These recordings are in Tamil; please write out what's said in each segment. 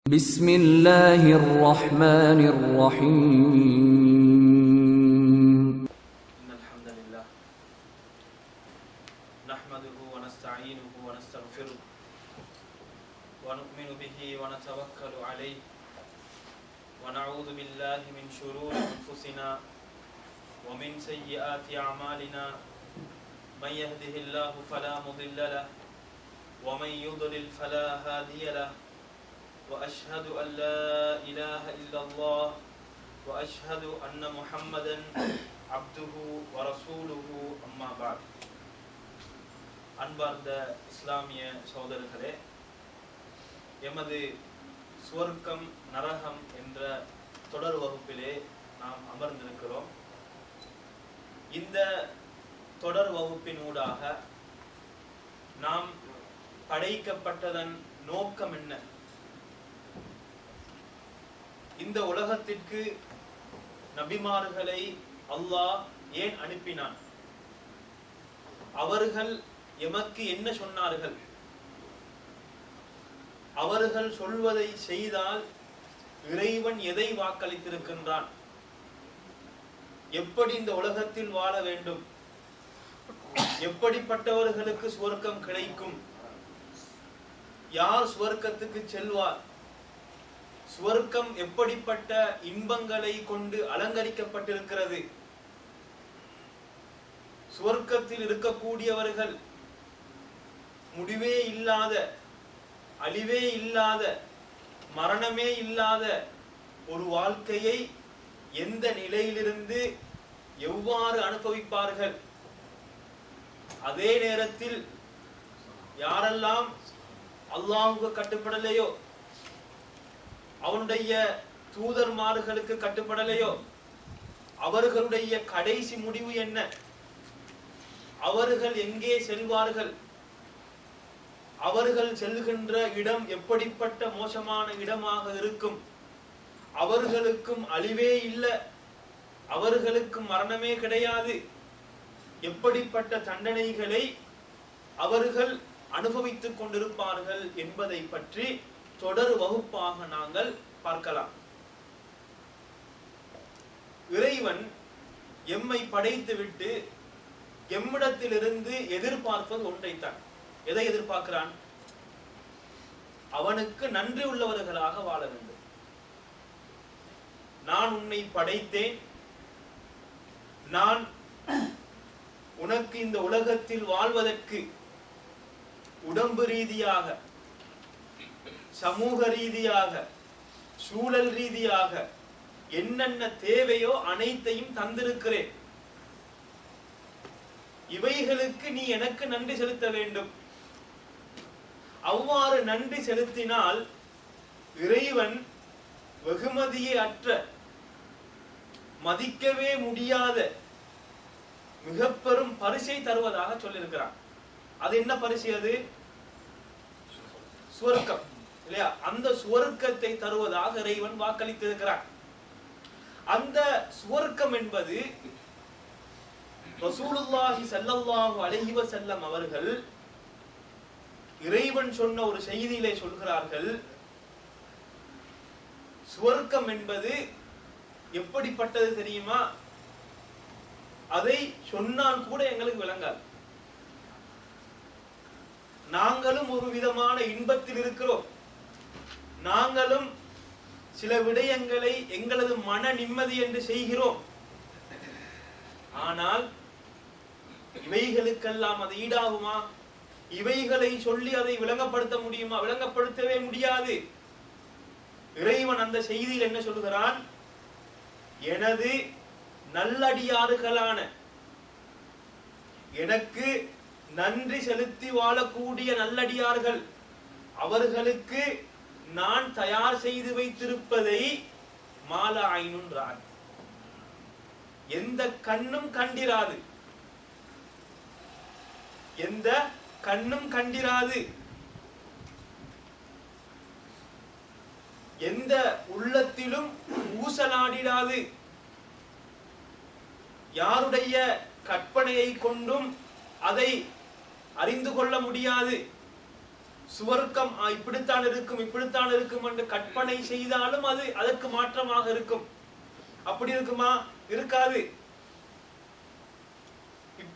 بسم الله الرحمن الرحيم إن الحمد لله نحمده ونستعينه ونستغفره ونؤمن به ونتوكل عليه ونعوذ بالله من شرور أنفسنا ومن سيئات أعمالنا من يهده الله فلا مضل له ومن يضلل فلا هادي له وأشهد أن لا إله إلا الله وأشهد أن محمدا عبده ورسوله أما بعد அன்பார்ந்த இஸ்லாமிய சகோதரர்களே எமது சுவர்க்கம் நரகம் என்ற தொடர் வகுப்பிலே நாம் அமர்ந்திருக்கிறோம் இந்த தொடர் வகுப்பினூடாக நாம் படைக்கப்பட்டதன் நோக்கம் என்ன இந்த உலகத்திற்கு நபிமார்களை அல்லாஹ் ஏன் அனுப்பினான் அவர்கள் எமக்கு என்ன சொன்னார்கள் அவர்கள் சொல்வதை செய்தால் இறைவன் எதை வாக்களித்திருக்கின்றான் எப்படி இந்த உலகத்தில் வாழ வேண்டும் எப்படிப்பட்டவர்களுக்கு சுவர்க்கம் கிடைக்கும் யார் சுவர்க்கத்துக்கு செல்வார் சுவர்க்கம் எப்படிப்பட்ட இன்பங்களை கொண்டு அலங்கரிக்கப்பட்டிருக்கிறது சுவர்க்கத்தில் இருக்கக்கூடியவர்கள் முடிவே இல்லாத அழிவே இல்லாத மரணமே இல்லாத ஒரு வாழ்க்கையை எந்த நிலையிலிருந்து எவ்வாறு அனுபவிப்பார்கள் அதே நேரத்தில் யாரெல்லாம் அல்லாஹுக்கு கட்டுப்படலையோ அவனுடைய தூதர்மார்களுக்கு கட்டுப்படலையோ அவர்களுடைய கடைசி முடிவு என்ன அவர்கள் எங்கே செல்வார்கள் அவர்கள் செல்கின்ற இடம் எப்படிப்பட்ட மோசமான இடமாக இருக்கும் அவர்களுக்கும் அழிவே இல்லை அவர்களுக்கும் மரணமே கிடையாது எப்படிப்பட்ட தண்டனைகளை அவர்கள் அனுபவித்துக் கொண்டிருப்பார்கள் என்பதை பற்றி தொடர் வகுப்பாக நாங்கள் பார்க்கலாம் இறைவன் எம்மை படைத்துவிட்டு எம்மிடத்திலிருந்து எதிர்பார்ப்பது ஒன்றைத்தான் எதை எதிர்பார்க்கிறான் அவனுக்கு நன்றி உள்ளவர்களாக வாழ வேண்டும் நான் உன்னை படைத்தேன் நான் உனக்கு இந்த உலகத்தில் வாழ்வதற்கு உடம்பு ரீதியாக சமூக ரீதியாக சூழல் ரீதியாக என்னென்ன தேவையோ அனைத்தையும் தந்திருக்கிறேன் இவைகளுக்கு நீ எனக்கு நன்றி செலுத்த வேண்டும் அவ்வாறு நன்றி செலுத்தினால் இறைவன் வெகுமதியே அற்ற மதிக்கவே முடியாத மிக பெரும் பரிசை தருவதாக சொல்லியிருக்கிறான் அது என்ன பரிசு அது சுவர்க்கம் இல்லையா அந்த சுவர்க்கத்தை தருவதாக இறைவன் வாக்களித்திருக்கிறார் அந்த சுவர்க்கம் என்பது ரசூலுல்லாஹி ஸல்லல்லாஹு அலைஹி வஸல்லம் அவர்கள் இறைவன் சொன்ன ஒரு செய்தியிலே சொல்கிறார்கள் சுவர்க்கம் என்பது எப்படிப்பட்டது தெரியுமா அதை சொன்னால் கூட எங்களுக்கு விளங்காது நாங்களும் ஒரு விதமான இன்பத்தில் இருக்கிறோம் நாங்களும் சில விடயங்களை எங்களது மன நிம்மதி என்று செய்கிறோம் ஆனால் இவைகளுக்கெல்லாம் அது ஈடாகுமா இவைகளை சொல்லி அதை விளங்கப்படுத்த முடியுமா விளங்கப்படுத்தவே முடியாது இறைவன் அந்த செய்தியில் என்ன சொல்லுகிறான் எனது நல்லடியாறுகளான எனக்கு நன்றி செலுத்தி வாழக்கூடிய நல்லடியார்கள் அவர்களுக்கு நான் தயார் செய்து வைத்திருப்பதை மால ஆயினுன்றான் எந்த கண்ணும் கண்டிராது எந்த கண்ணும் கண்டிராது எந்த உள்ளத்திலும் ஊசலாடிடாது யாருடைய கற்பனையை கொண்டும் அதை அறிந்து கொள்ள முடியாது சுவர்க்கம் ஆ, இப்படித்தான் இருக்கும் இப்படித்தான் இருக்கும் என்று கற்பனை செய்தாலும் அது அதற்கு மாற்றமாக இருக்கும் அப்படி இருக்குமா இருக்காது இப்ப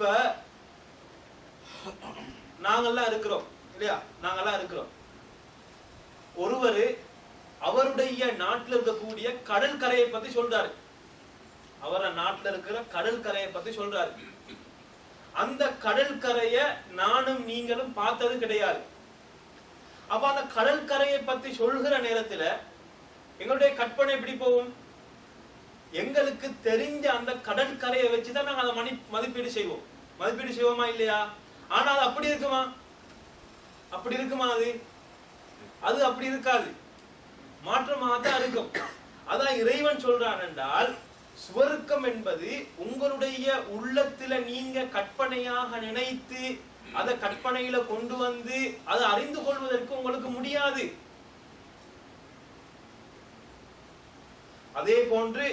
நாங்கெல்லாம் இருக்கிறோம் இல்லையா நாங்கெல்லாம் இருக்கிறோம் ஒருவரு அவருடைய நாட்டுல இருக்கக்கூடிய கடல் கரையை பத்தி சொல்றாரு அவர நாட்டுல இருக்கிற கடல் கரையை பத்தி சொல்றாரு அந்த கடல் கரைய நானும் நீங்களும் பார்த்தது கிடையாது அப்ப அந்த கடல் கரையை பத்தி சொல்கிற நேரத்துல எங்களுடைய கற்பனை எப்படி போகும் எங்களுக்கு தெரிஞ்ச அந்த கடல் கரையை வச்சுதான் நாங்க அதை மணி மதிப்பீடு செய்வோம் மதிப்பீடு செய்வோமா இல்லையா ஆனா அது அப்படி இருக்குமா அப்படி இருக்குமா அது அது அப்படி இருக்காது மாற்றமாக தான் இருக்கும் அதான் இறைவன் சொல்றான் என்றால் சுவர்க்கம் என்பது உங்களுடைய உள்ளத்துல நீங்க கற்பனையாக நினைத்து அதை கற்பனையில கொண்டு வந்து அதை அறிந்து கொள்வதற்கு உங்களுக்கு முடியாது அதே போன்று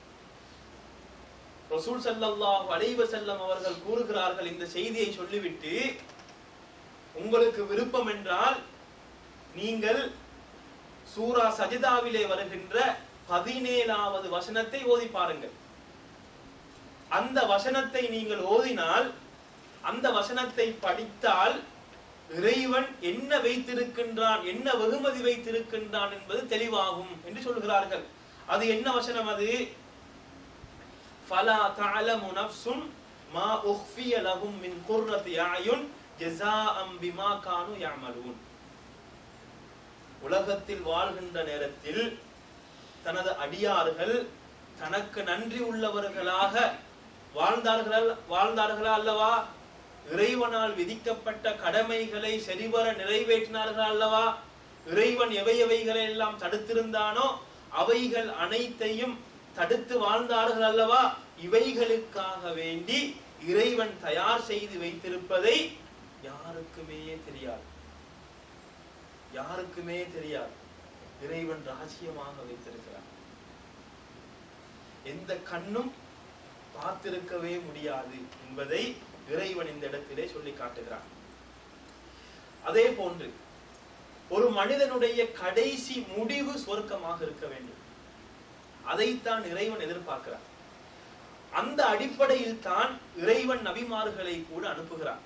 ரசூல் ஸல்லல்லாஹு அலைஹி வஸல்லம் அவர்கள் கூறுகிறார்கள் இந்த செய்தியை சொல்லிவிட்டு உங்களுக்கு விருப்பம் என்றால் நீங்கள் சூரா சஜிதாவிலே வருகின்ற பதினேழாவது வசனத்தை ஓதி பாருங்கள் அந்த வசனத்தை நீங்கள் ஓதினால் அந்த வசனத்தை படித்தால் இறைவன் என்ன வைத்திருக்கின்றான் என்ன வெகுமதி வைத்திருக்கின்றான் என்பது தெளிவாகும் என்று சொல்கிறார்கள் அது என்ன வசனம் அது فلا تعلم نفس ما أخفي لهم من قرة أعين جزاء بما كانوا يعملون உலகத்தில் வாழ்கின்ற நேரத்தில் தனது அடியார்கள் தனக்கு நன்றி உள்ளவர்களாக வாழ்ந்தார்கள் வாழ்ந்தார்களா அல்லவா இறைவனால் விதிக்கப்பட்ட கடமைகளை சரிவர நிறைவேற்றினார்கள் அல்லவா இறைவன் எவை எவைகளை எல்லாம் தடுத்திருந்தானோ அவைகள் அனைத்தையும் தடுத்து வாழ்ந்தார்கள் அல்லவா இவைகளுக்காக வேண்டி இறைவன் தயார் செய்து வைத்திருப்பதை யாருக்குமே தெரியாது யாருக்குமே தெரியாது இறைவன் ரகசியமாக வைத்திருக்கிறார் எந்த கண்ணும் பார்த்திருக்கவே முடியாது என்பதை இறைவன் இந்த இடத்திலே சொல்லி காட்டுகிறார் அதே போன்று ஒரு மனிதனுடைய கடைசி முடிவு சொர்க்கமாக இருக்க வேண்டும் அதைத்தான் இறைவன் எதிர்பார்க்கிறார் அந்த அடிப்படையில் தான் இறைவன் நபிமார்களை கூட அனுப்புகிறார்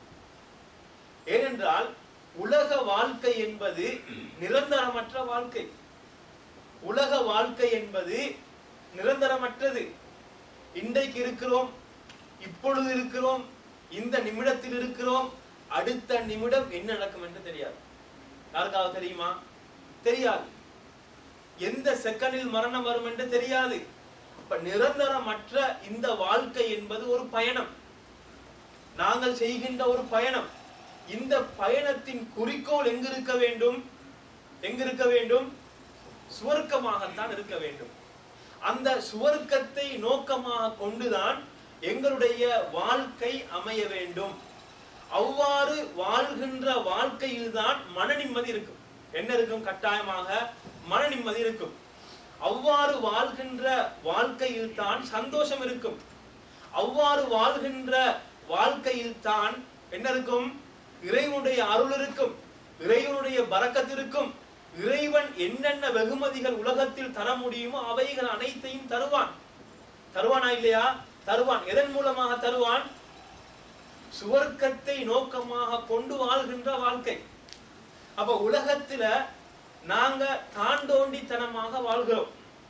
ஏனென்றால் உலக வாழ்க்கை என்பது நிரந்தரமற்ற வாழ்க்கை உலக வாழ்க்கை என்பது நிரந்தரமற்றது இன்றைக்கு இருக்கிறோம் இப்பொழுது இருக்கிறோம் இந்த நிமிடத்தில் இருக்கிறோம் அடுத்த நிமிடம் என்ன நடக்கும் என்று தெரியாது யாருக்காவது தெரியுமா தெரியாது எந்த செகண்டில் மரணம் வரும் என்று தெரியாது அப்ப நிரந்தரமற்ற இந்த வாழ்க்கை என்பது ஒரு பயணம் நாங்கள் செய்கின்ற ஒரு பயணம் இந்த பயணத்தின் குறிக்கோள் எங்க இருக்க வேண்டும் எங்க இருக்க வேண்டும் சுவர்க்கமாகத்தான் இருக்க வேண்டும் அந்த சுவர்க்கத்தை நோக்கமாக கொண்டுதான் எங்களுடைய வாழ்க்கை அமைய வேண்டும் அவ்வாறு வாழ்கின்ற வாழ்க்கையில்தான் மன நிம்மதி இருக்கும் என்ன இருக்கும் கட்டாயமாக மன நிம்மதி இருக்கும் அவ்வாறு வாழ்கின்ற வாழ்க்கையில் தான் சந்தோஷம் இருக்கும் அவ்வாறு வாழ்கின்ற வாழ்க்கையில் தான் என்ன இருக்கும் இறைவனுடைய அருள் இருக்கும் இறைவனுடைய பரக்கத் இருக்கும் இறைவன் என்னென்ன வெகுமதிகள் உலகத்தில் தர முடியுமோ அவைகள் அனைத்தையும் தருவான் தருவானா இல்லையா தருவான் எதன் மூலமாக தருவான் சுவர்க்கத்தை நோக்கமாக கொண்டு வாழ்கின்ற வாழ்க்கை அப்ப உலகத்துல நாங்க தாண்டோண்டித்தனமாக வாழ்கிறோம்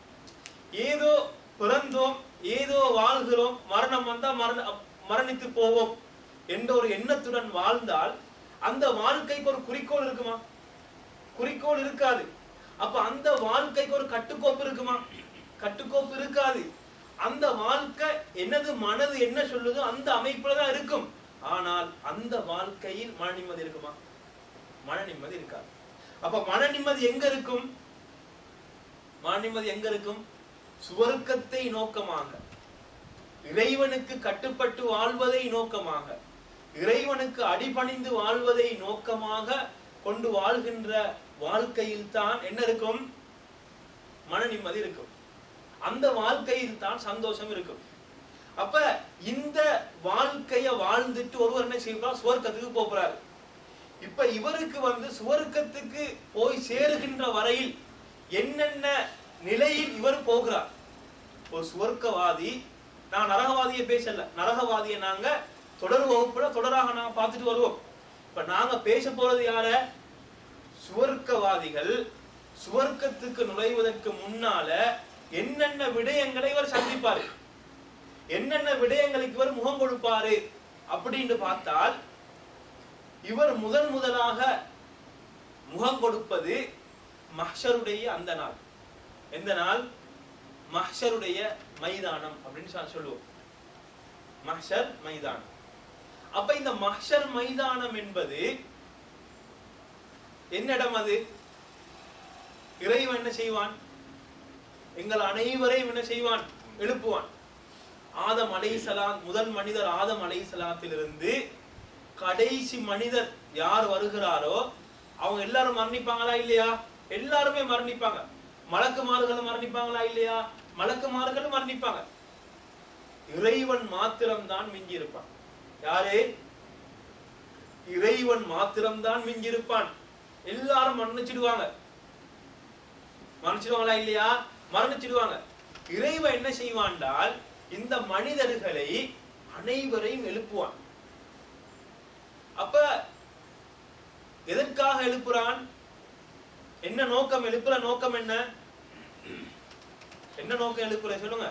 ஏதோ பிறந்தோம் ஏதோ வாழ்கிறோம் மரணம் வந்தா மரண மரணித்து போவோம் என்ற ஒரு எண்ணத்துடன் வாழ்ந்தால் அந்த வாழ்க்கைக்கு ஒரு குறிக்கோள் இருக்குமா குறிக்கோள் இருக்காது அப்ப அந்த வாழ்க்கைக்கு ஒரு கட்டுக்கோப்பு இருக்குமா கட்டுக்கோப்பு இருக்காது அந்த வாழ்க்கை என்னது மனது என்ன சொல்லுதோ அந்த அமைப்புல தான் இருக்கும் ஆனால் அந்த வாழ்க்கையில் மன நிம்மதி இருக்குமா மன நிம்மதி இருக்காது அப்ப மன நிம்மதி எங்க இருக்கும் மன நிம்மதி எங்க இருக்கும் சுவர்க்கத்தை நோக்கமாக இறைவனுக்கு கட்டுப்பட்டு வாழ்வதை நோக்கமாக இறைவனுக்கு அடிபணிந்து வாழ்வதை நோக்கமாக கொண்டு வாழ்கின்ற வாழ்க்கையில் தான் என்ன இருக்கும் மன நிம்மதி இருக்கும் அந்த வாழ்க்கையில் தான் சந்தோஷம் இருக்கும் அப்ப இந்த வாழ்க்கைய வாழ்ந்துட்டு ஒருவர் என்ன செய்வார் சுவர்க்கத்துக்கு போறாரு இப்ப இவருக்கு வந்து சுவர்க்கத்துக்கு போய் சேருகின்ற வரையில் என்னென்ன நிலையில் இவர் போகிறார் ஒரு சுவர்க்கவாதி நான் நரகவாதியை பேசல நரகவாதியை நாங்க தொடர் வகுப்புல தொடராக நாங்க பார்த்துட்டு வருவோம் இப்ப நாங்க பேச போறது யார சுவர்க்கவாதிகள் சுவர்க்கத்துக்கு நுழைவதற்கு முன்னால என்னென்ன விடயங்களை இவர் சந்திப்பாரு என்னென்ன விடயங்களுக்கு இவர் முகம் கொடுப்பாரு அப்படின்னு பார்த்தால் இவர் முதன் முதலாக முகம் கொடுப்பது மஹ்ஷருடைய அந்த நாள் எந்த நாள் மஹ்ஷருடைய மைதானம் அப்படின்னு சொல்லி சொல்லுவோம் மஹ்ஷர் மைதானம் அப்ப இந்த மஹ்ஷர் மைதானம் என்பது என்னிடம் அது இறைவன் என்ன செய்வான் எங்கள் அனைவரையும் என்ன செய்வான் எழுப்புவான் ஆதம் அலைசலாம் முதல் மனிதர் ஆதம் அலைசலாத்திலிருந்து கடைசி மனிதர் யார் வருகிறாரோ அவங்க எல்லாரும் மரணிப்பாங்களா இல்லையா எல்லாருமே மரணிப்பாங்க மலக்குமார்களும் மரணிப்பாங்களா இல்லையா மலக்குமார்களும் மரணிப்பாங்க இறைவன் மாத்திரம்தான் மிஞ்சி இருப்பான் யாரு இறைவன் மாத்திரம்தான் மிஞ்சி இருப்பான் எல்லாரும் மரணிச்சிடுவாங்க மரணிச்சிடுவாங்களா இல்லையா மரணிச்சிடுவாங்க இறைவன் என்ன செய்வான்டால் இந்த மனிதர்களை அனைவரையும் எழுப்புவான் அப்ப எதற்காக எழுப்புறான் என்ன நோக்கம் எழுப்புற நோக்கம் என்ன என்ன நோக்கம் எழுப்புற சொல்லுங்க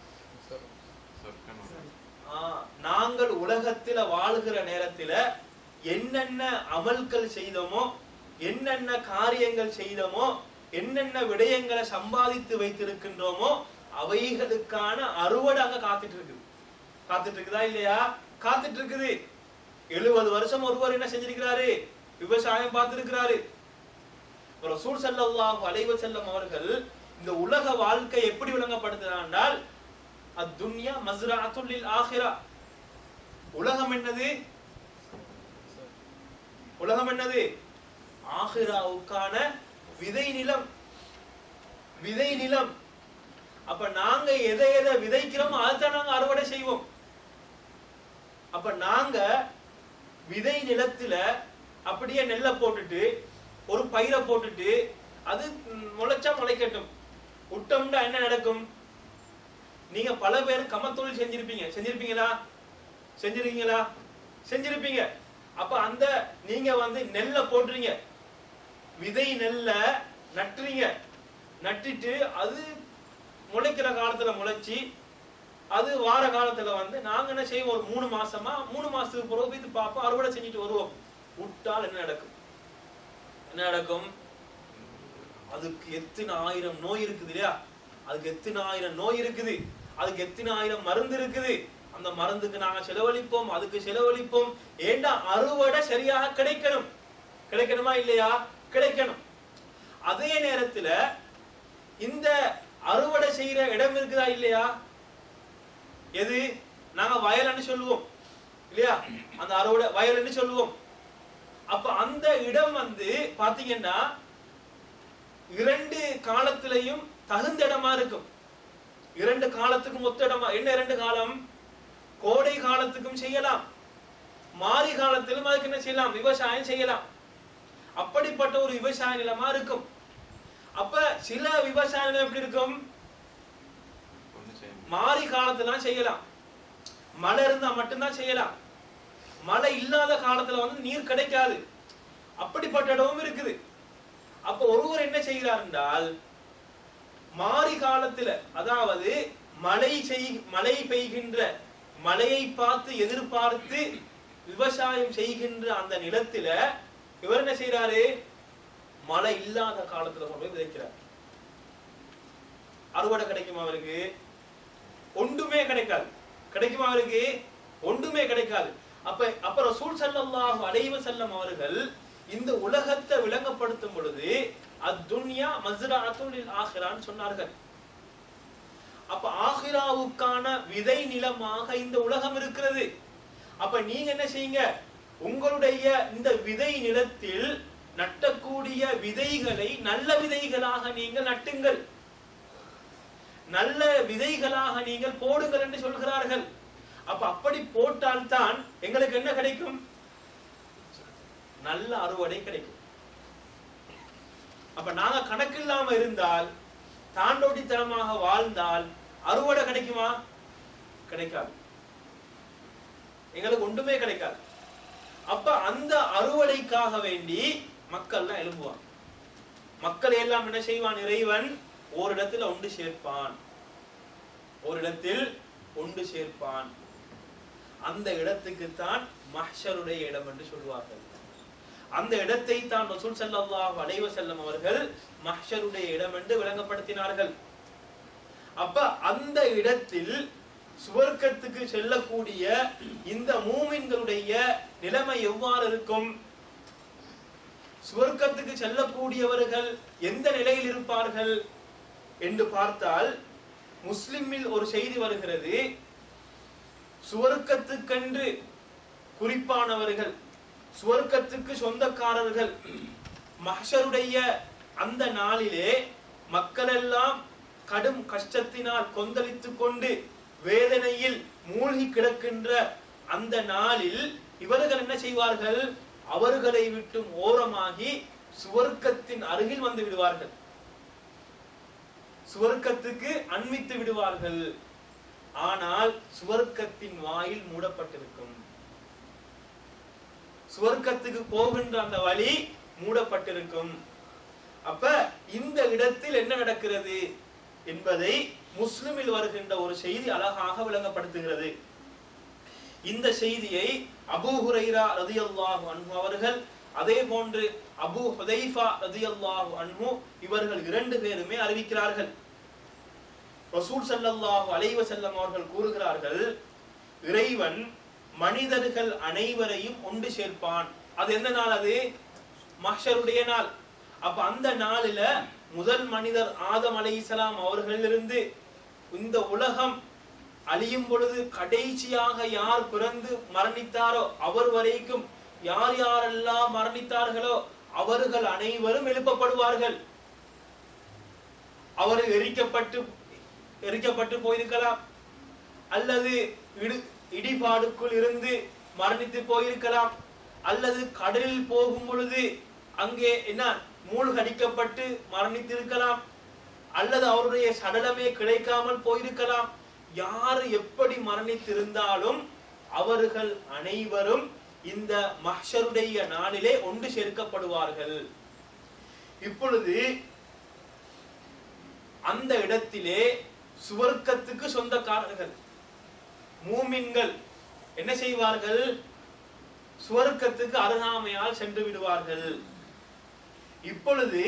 ஆ, நாங்கள் உலகத்தில வாழுகிற நேரத்தில என்னென்ன அமல்கள் செய்தோமோ என்னென்ன காரியங்கள் செய்தோமோ என்னென்ன விடயங்களை சம்பாதித்து வைத்திருக்கின்றோமோ அவைகளுக்கான அறுவடை அங்க காத்துட்டு இருக்குது காத்துட்டு இருக்குதா இல்லையா காத்துட்டு இருக்குது எழுபது வருஷம் ஒருவர் என்ன செஞ்சிருக்கிறாரு விவசாயம் பார்த்திருக்கிறாரு ரசூல் ஸல்லல்லாஹு அலைஹி வஸல்லம் அவர்கள் இந்த உலக வாழ்க்கை எப்படி விளங்கப்படுத்துகிறார்கள் அத்துன்யா மஸ்ரஅத்துல் லில் ஆখিরা உலகம் என்னது உலகம் என்னது ஆகிராவுக்கான விதை நிலம் விதை நிலம் அப்ப நாங்க எதை எதை விதைக்கிறோமோ அதைத்தான் நாங்க அறுவடை செய்வோம் அப்ப நாங்க விதை நிலத்துல அப்படியே நெல்லை போட்டுட்டு ஒரு பயிரை போட்டுட்டு அது ம், முளைச்சா முளைக்கட்டும் விட்டோம்னா என்ன நடக்கும் நீங்க பல பேர் கமத்தொழில் செஞ்சிருப்பீங்க செஞ்சிருப்பீங்களா செஞ்சிருக்கீங்களா செஞ்சிருப்பீங்க அப்ப அந்த நீங்க வந்து நெல்லை போடுறீங்க விதை நெல்ல நட்டுறீங்க நட்டுட்டு அது முளைக்கிற காலத்துல முளைச்சி அது வார காலத்துல வந்து நாங்க என்ன செய்வோம் ஒரு மூணு மாசமா மூணு மாசத்துக்கு பிறகு போய் இது பார்ப்போம் அறுவடை செஞ்சுட்டு வருவோம் விட்டால் என்ன நடக்கும் என்ன நடக்கும் அதுக்கு எத்தனை ஆயிரம் நோய் இருக்குது இல்லையா அதுக்கு எத்தனை ஆயிரம் நோய் இருக்குது அதுக்கு எத்தனை ஆயிரம் மருந்து இருக்குது அந்த மருந்துக்கு நாங்க செலவழிப்போம் அதுக்கு செலவழிப்போம் ஏண்டா அறுவடை சரியாக கிடைக்கணும் கிடைக்கணுமா இல்லையா கிடைக்கணும் அதே நேரத்துல இந்த அறுவடை செய்யற இடம் இருக்குதா இல்லையா எது நாங்க வயல்னு சொல்லுவோம் இல்லையா அந்த அறுவடை வயல்னு சொல்லுவோம் அப்ப அந்த இடம் வந்து பாத்தீங்கன்னா இரண்டு காலத்திலையும் தகுந்த இடமா இருக்கும் இரண்டு காலத்துக்கும் ஒத்த இடமா என்ன இரண்டு காலம் கோடை காலத்துக்கும் செய்யலாம் மாரி காலத்திலும் அதுக்கு என்ன செய்யலாம் விவசாயம் செய்யலாம் அப்படிப்பட்ட ஒரு விவசாய நிலமா இருக்கும் அப்ப சில விவசாய நிலம் எப்படி இருக்கும் மாரி காலத்துல செய்யலாம் மழை இருந்தா மட்டும்தான் செய்யலாம் மழை இல்லாத காலத்துல வந்து நீர் கிடைக்காது அப்படிப்பட்ட இடமும் இருக்குது அப்ப ஒருவர் என்ன செய்கிறார் என்றால் மாரி காலத்துல அதாவது மழை செய் மழை பெய்கின்ற மழையை பார்த்து எதிர்பார்த்து விவசாயம் செய்கின்ற அந்த நிலத்தில இவர் என்ன செய்யறாரு மழை இல்லாத காலத்துல கொண்டு போய் விதைக்கிறார் அறுவடை கிடைக்குமா அவருக்கு ஒன்றுமே கிடைக்காது கிடைக்குமா அவருக்கு ஒன்றுமே கிடைக்காது அப்ப அப்ப ரசூல் ஸல்லல்லாஹு அலைஹி வஸல்லம் அவர்கள் இந்த உலகத்தை விளங்கப்படுத்தும் பொழுது அத்துன்யா மஸ்ரஅத்துல் லில் ஆখিরাன்னு சொன்னார்கள் அப்ப ஆகிராவுக்கான விதை நிலமாக இந்த உலகம் இருக்கிறது அப்ப நீங்க என்ன செய்யுங்க உங்களுடைய இந்த விதை நிலத்தில் நட்டக்கூடிய விதைகளை நல்ல விதைகளாக நீங்கள் நட்டுங்கள் நல்ல விதைகளாக நீங்கள் போடுங்கள் என்று சொல்கிறார்கள் அப்ப அப்படி போட்டால்தான் எங்களுக்கு என்ன கிடைக்கும் நல்ல அறுவடை கிடைக்கும் அப்ப நாங்க கணக்கில்லாம இருந்தால் தாண்டோட்டித்தனமாக வாழ்ந்தால் அறுவடை கிடைக்குமா கிடைக்காது எங்களுக்கு ஒன்றுமே கிடைக்காது அப்ப அந்த அறுவடைக்காக வேண்டி மக்கள்லாம் எழும்புவாங்க மக்கள் எல்லாம் என்ன செய்வான் இறைவன் ஓரிடத்தில் ஒன்று சேர்ப்பான் ஓரிடத்தில் ஒன்று சேர்ப்பான் அந்த இடத்துக்குத்தான் மஹ்ஷருடைய இடம் என்று சொல்வார்கள் அந்த இடத்தை தான் ரசூல் ஸல்லல்லாஹு அலைஹி வஸல்லம் அவர்கள் மஹ்ஷருடைய இடம் என்று விளங்கப்படுத்தினார்கள் அப்ப அந்த இடத்தில் சுவர்க்கத்துக்கு செல்லக்கூடிய இந்த மூமின்களுடைய நிலைமை எவ்வாறு இருக்கும் சுவர்க்கத்துக்கு செல்லக்கூடியவர்கள் எந்த நிலையில் இருப்பார்கள் என்று பார்த்தால் முஸ்லிமில் ஒரு செய்தி வருகிறது சுவர்க்கத்துக்கென்று குறிப்பானவர்கள் சுவர்க்கத்துக்கு சொந்தக்காரர்கள் மஹ்ஷருடைய அந்த நாளிலே மக்களெல்லாம் கடும் கஷ்டத்தினால் கொந்தளித்துக் கொண்டு வேதனையில் மூழ்கி கிடக்கின்ற அந்த நாளில் இவர்கள் என்ன செய்வார்கள் அவர்களை விட்டும் ஓரமாகி சுவர்க்கத்தின் அருகில் வந்து விடுவார்கள் சுவர்க்கத்துக்கு அண்மித்து விடுவார்கள் ஆனால் சுவர்க்கத்தின் வாயில் மூடப்பட்டிருக்கும் சுவர்க்கத்துக்கு போகின்ற அந்த வழி மூடப்பட்டிருக்கும் அப்ப இந்த இடத்தில் என்ன நடக்கிறது என்பதை முஸ்லிமில் வருகின்ற ஒரு செய்தி அழகாக விளங்கப்படுத்துகிறது இந்த செய்தியை அபூ ஹுரைரா ரதியல்லாஹு அன்ஹு அவர்கள் அதே போன்று அபூ ஹுதைஃபா ரதியல்லாஹு அன்ஹு இவர்கள் இரண்டு பேருமே அறிவிக்கிறார்கள் ரசூல் ஸல்லல்லாஹு அலைஹி வஸல்லம் அவர்கள் கூறுகிறார்கள் இறைவன் மனிதர்கள் அனைவரையும் ஒன்று சேர்ப்பான் அது எந்த நாள் அது மஹ்ஷருடைய நாள் அப்ப அந்த நாளில முதல் மனிதர் ஆதம் அலைஹிஸ்ஸலாம் அவர்களிலிருந்து இந்த உலகம் அழியும் பொழுது கடைசியாக யார் பிறந்து மரணித்தாரோ அவர் வரைக்கும் யார் யாரெல்லாம் மரணித்தார்களோ அவர்கள் அனைவரும் எழுப்பப்படுவார்கள் அவர் எரிக்கப்பட்டு எரிக்கப்பட்டு போயிருக்கலாம் அல்லது இடு இடிபாடுக்குள் இருந்து மரணித்து போயிருக்கலாம் அல்லது கடலில் போகும் பொழுது அங்கே என்ன மூழ்கடிக்கப்பட்டு மரணித்திருக்கலாம் அல்லது அவருடைய சடலமே கிடைக்காமல் போயிருக்கலாம் யார் எப்படி மரணித்திருந்தாலும் அவர்கள் அனைவரும் இந்த மஹ்ஷருடைய நாளிலே ஒன்று சேர்க்கப்படுவார்கள் இப்பொழுது அந்த இடத்திலே சுவர்க்கத்துக்கு சொந்தக்காரர்கள் மூமின்கள் என்ன செய்வார்கள் சுவர்க்கத்துக்கு அருகாமையால் சென்று விடுவார்கள் இப்பொழுது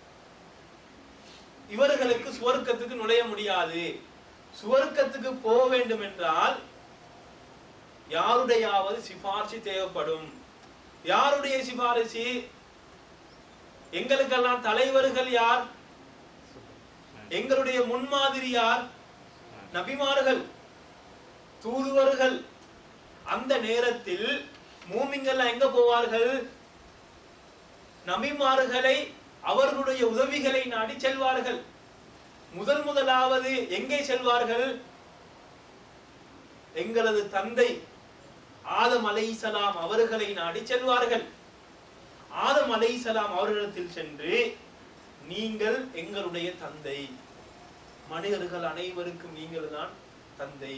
இவர்களுக்கு சுவர்க்கத்துக்கு நுழைய முடியாது சுவர்க்கத்துக்கு போக வேண்டும் என்றால் யாருடையாவது சிபாரிசு தேவைப்படும் யாருடைய சிபாரிசு எங்களுக்கெல்லாம் தலைவர்கள் யார் எங்களுடைய முன்மாதிரி யார் நபிமார்கள் தூதுவர்கள் அந்த நேரத்தில் மூமிங்கள் எங்க போவார்கள் நபிமார்களை அவர்களுடைய உதவிகளை நாடி செல்வார்கள் முதல் முதலாவது எங்கே செல்வார்கள் எங்களது தந்தை ஆதம் அலைசலாம் அவர்களை நாடி செல்வார்கள் ஆதம் அலைசலாம் அவர்களிடத்தில் சென்று நீங்கள் எங்களுடைய தந்தை மனிதர்கள் அனைவருக்கும் நீங்கள் தான் தந்தை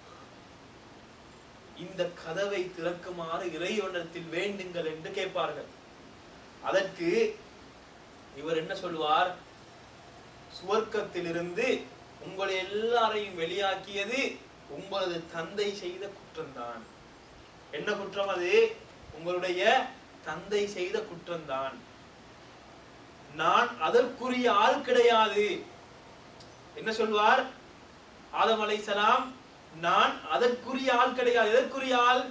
இந்த கதவை திறக்குமாறு இறைவனத்தில் வேண்டுங்கள் என்று கேட்பார்கள் அதற்கு இவர் என்ன சொல்வார் சுவர்க்கத்திலிருந்து உங்களை எல்லாரையும் வெளியாக்கியது உங்களது தந்தை செய்த குற்றம்தான் என்ன குற்றம் அது உங்களுடைய தந்தை செய்த குற்றம்தான் நான் அதற்குரிய ஆள் கிடையாது என்ன சொல்வார் ஆதம் அலைசலாம் நான் அதற்குரிய ஆள் கிடையாது எதற்குரிய ஆள்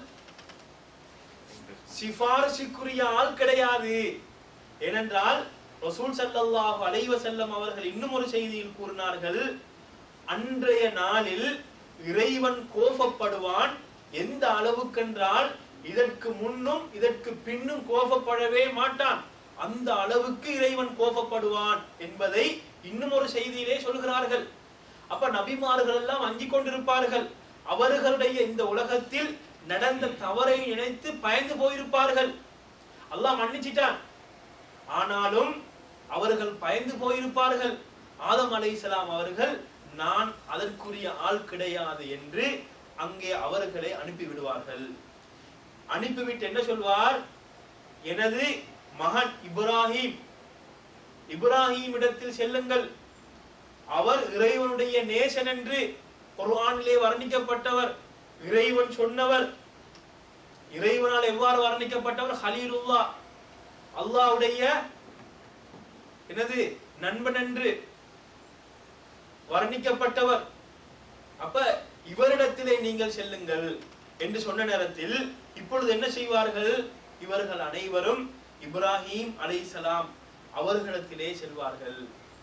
சிபாரிசுக்குரிய ஆள் கிடையாது ஏனென்றால் ரசூல் ஸல்லல்லாஹு அலைஹி வஸல்லம் அவர்கள் இன்னும் ஒரு செய்தியில் கூறினார்கள் அன்றைய நாளில் இறைவன் கோபப்படுவான் எந்த அளவுக்கென்றால் இதற்கு முன்னும் இதற்கு பின்னும் கோபப்படவே மாட்டான் அந்த அளவுக்கு இறைவன் கோபப்படுவான் என்பதை இன்னும் ஒரு செய்தியிலே சொல்கிறார்கள் அப்ப நபிமார்கள் எல்லாம் அஞ்சிக் கொண்டிருப்பார்கள் அவர்களுடைய இந்த உலகத்தில் நடந்த தவறை நினைத்து பயந்து போயிருப்பார்கள் அல்லாஹ் மன்னிச்சிட்டான் ஆனாலும் அவர்கள் பயந்து போயிருப்பார்கள் ஆதம் அலைஹிஸ்ஸலாம் அவர்கள் நான் அதற்குரிய ஆள் கிடையாது என்று அங்கே அவர்களை அனுப்பி விடுவார்கள் அனுப்பிவிட்டு என்ன சொல்வார் எனது மகன் இப்ராஹிம் இப்ராஹிம் இடத்தில் செல்லுங்கள் அவர் இறைவனுடைய நேசன் என்று குர்ஆனிலே வர்ணிக்கப்பட்டவர் இறைவன் சொன்னவர் இறைவனால் எவ்வாறு வர்ணிக்கப்பட்டவர் ஹலீலுல்லா அல்லாஹ்வுடைய என்னது நண்பன் என்று வர்ணிக்கப்பட்டவர் அப்ப இவரிடத்திலே நீங்கள் செல்லுங்கள் என்று சொன்ன நேரத்தில் இப்பொழுது என்ன செய்வார்கள் இவர்கள் அனைவரும் இப்ராஹிம் அலைஹிஸ்ஸலாம் அவர்களிடத்திலே செல்வார்கள்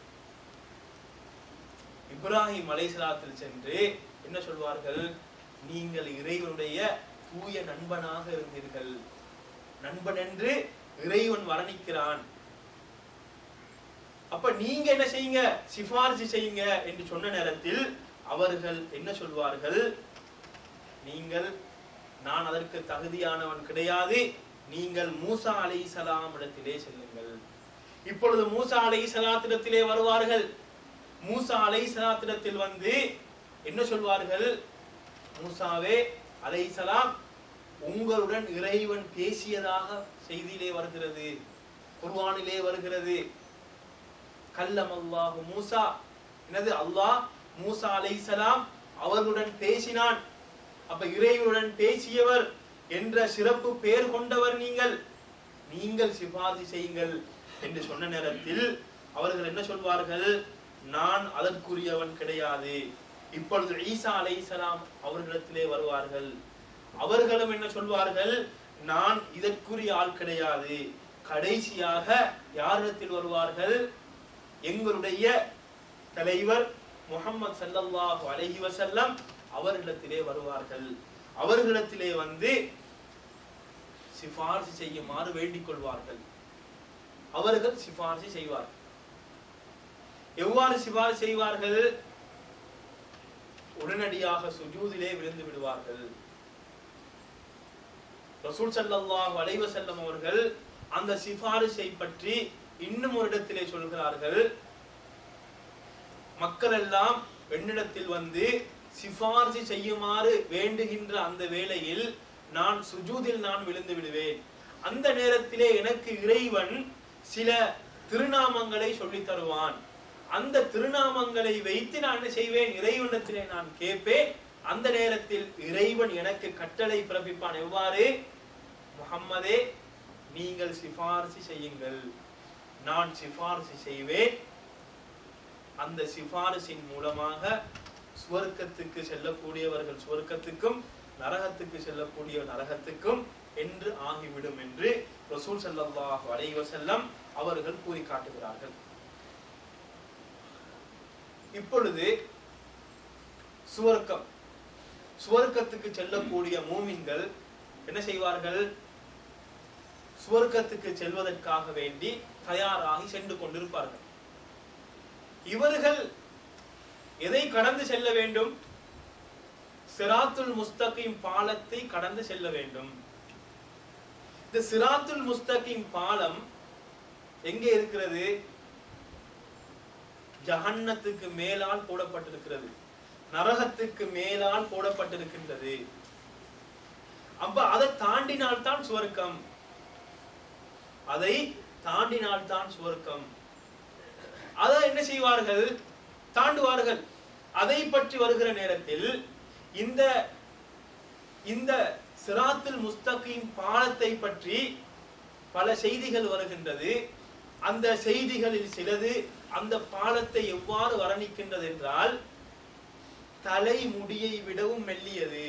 இப்ராஹிம் அலைஹிஸ்ஸலாத்தில் சென்று என்ன சொல்வார்கள் நீங்கள் இறைவனுடைய தூய நண்பனாக இருந்தீர்கள் நண்பன் என்று இறைவன் வர்ணிக்கிறான் அப்ப நீங்க என்ன செய்யுங்க சிபாரிசு செய்யுங்க என்று சொன்ன நேரத்தில் அவர்கள் என்ன சொல்வார்கள் நீங்கள் நான் அதற்கு தகுதியானவன் கிடையாது நீங்கள் மூசா அலை இடத்திலே செல்லுங்கள் இப்பொழுது மூசா அலை சலாத்திடத்திலே வருவார்கள் மூசா அலை சலாத்திடத்தில் வந்து என்ன சொல்வார்கள் மூசாவே அலைசலாம் உங்களுடன் இறைவன் பேசியதாக செய்தியிலே வருகிறது குர்ஆனிலே வருகிறது கல்லம் அல்லாஹு மூசா என்னது அல்லாஹ் மூசா அலைஹிஸ்ஸலாம் அவர்களுடன் பேசினான் அப்ப இறைவனுடன் பேசியவர் என்ற சிறப்பு பெயர் கொண்டவர் நீங்கள் நீங்கள் சிபாரிசு செய்யுங்கள் என்று சொன்ன நேரத்தில் அவர்கள் என்ன சொல்வார்கள் நான் அதற்குரியவன் கிடையாது இப்பொழுது ஈசா அலைஹிஸ்ஸலாம் அவர்களிடத்திலே வருவார்கள் அவர்களும் என்ன சொல்வார்கள் நான் இதற்குரிய ஆள் கிடையாது கடைசியாக யாரிடத்தில் வருவார்கள் எங்களுடைய தலைவர் முஹம்மது ஸல்லல்லாஹு அலைஹி வஸல்லம் அவர்களிடத்திலே வருவார்கள் அவர்களிடத்திலே வந்து சிபாரிசு செய்யுமாறு வேண்டிக் கொள்வார்கள் அவர்கள் சிபாரிசு செய்வார்கள் எவ்வாறு சிபாரிசு செய்வார்கள் உடனடியாக சுஜூதிலே விழுந்து விடுவார்கள் ரசூல் ஸல்லல்லாஹு அலைஹி வஸல்லம் அவர்கள் அந்த சிபாரிசை பற்றி இன்னும் ஒரு இடத்திலே சொல்கிறார்கள் மக்கள் எல்லாம் என்னிடத்தில் வந்து சிபாரிசு செய்யுமாறு வேண்டுகின்ற அந்த வேளையில் நான் சுஜூதில் நான் விழுந்து விடுவேன் அந்த நேரத்திலே எனக்கு இறைவன் சில திருநாமங்களை சொல்லித் தருவான் அந்த திருநாமங்களை வைத்து நான் என்ன செய்வேன் இறைவனிடத்திலே நான் கேட்பேன் அந்த நேரத்தில் இறைவன் எனக்கு கட்டளை பிறப்பிப்பான் எவ்வாறு முஹம்மதே நீங்கள் சிபாரிசு செய்யுங்கள் நான் சிபாரிசு செய்வேன் அந்த சிபாரிசின் மூலமாக சுவர்க்கத்துக்கு செல்லக்கூடியவர்கள் சுவர்க்கத்துக்கும் நரகத்துக்கு செல்லக்கூடிய நரகத்துக்கும் என்று ஆகிவிடும் என்று ரசூல் ஸல்லல்லாஹு அலைஹி வஸல்லம் அவர்கள் கூறி காட்டுகிறார்கள் இப்பொழுது சுவர்க்கம் சுவர்க்கத்துக்கு செல்லக்கூடிய மூமின்கள் என்ன செய்வார்கள் சுவர்க்கத்துக்கு செல்வதற்காக வேண்டி தயாராகி சென்று கொண்டிருப்பார்கள் இவர்கள் எதை கடந்து செல்ல வேண்டும் சிராத்துல் முஸ்தகிம் பாலத்தை கடந்து செல்ல வேண்டும் இந்த சிராத்துல் முஸ்தகிம் பாலம் எங்கே இருக்கிறது ஜஹன்னத்துக்கு மேலால் போடப்பட்டிருக்கிறது நரகத்துக்கு மேலால் போடப்பட்டிருக்கின்றது அப்ப அதை தாண்டினால்தான் சுவர்க்கம் அதை தாண்டினால்தான் சுவர்க்கம் அதை என்ன செய்வார்கள் தாண்டுவார்கள் அதை பற்றி வருகிற நேரத்தில் இந்த இந்த சிராத்துல் முஸ்தகிம் பாலத்தை பற்றி பல செய்திகள் வருகின்றது அந்த செய்திகளில் சிலது அந்த பாலத்தை எவ்வாறு வர்ணிக்கின்றது என்றால் தலைமுடியை விடவும் மெல்லியது